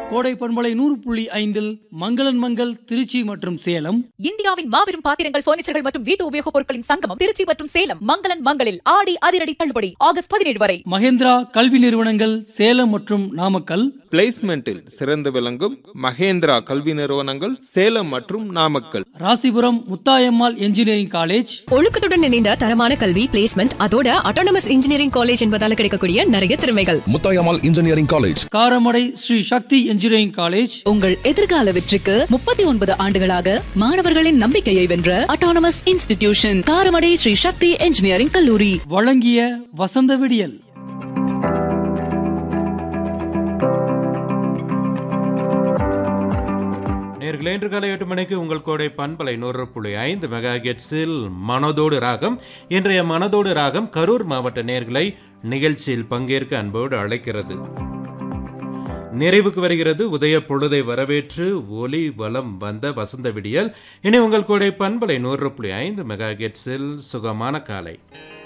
கோடை பண்பலை நூறு புள்ளி ஐந்தில் மங்களன் மங்கள் திருச்சி மற்றும் சேலம் இந்தியாவின் மாபெரும் பாத்திரங்கள் பர்னிச்சர்கள் மற்றும் வீட்டு உபயோகப் பொருட்களின் சங்கமம் திருச்சி மற்றும் சேலம் மங்களன் மங்களில் ஆடி அதிரடி தள்ளுபடி ஆகஸ்ட் பதினேழு வரை மகேந்திரா கல்வி நிறுவனங்கள் சேலம் மற்றும் நாமக்கல் பிளேஸ்மெண்டில் சிறந்து விளங்கும் மகேந்திரா கல்வி நிறுவனங்கள் சேலம் மற்றும் நாமக்கல் ராசிபுரம் முத்தாயம்மாள் என்ஜினியரிங் காலேஜ் ஒழுக்கத்துடன் இணைந்த தரமான கல்வி பிளேஸ்மெண்ட் அதோட அட்டானமஸ் இன்ஜினியரிங் காலேஜ் என்பதால கிடைக்கக்கூடிய நிறைய திறமைகள் Muthayammal engineering college Karamadai Sri Sakthi engineering college உங்கள் எதிர்கால வெற்றிக்கு முப்பத்தி ஒன்பது ஆண்டுகளாக மாணவர்களின் நம்பிக்கையை வென்ற autonomous institution Karamadai Sri Sakthi engineering கல்லூரி வழங்கிய வசந்த விடியல் நேர்களே இன்று காலை எட்டு மணிக்கு உங்கள் கோடை பண்பலை நூறு புள்ளி ஐந்து மெகா ஹெர்ட்ஸில் மனதோடு ராகம் இன்றைய மனதோடு ராகம் கரூர் மாவட்ட நேர்களை நிகழ்ச்சியில் பங்கேற்க அன்போடு அழைக்கிறது நிறைவுக்கு வருகிறது உதய பொழுதை வரவேற்று ஒலி வலம் வந்த வசந்த விடியல் இனி உங்கள் கோடை பண்பலை நூறு புள்ளி ஐந்து மெகா ஹெர்ட்ஸில் சுகமான காலை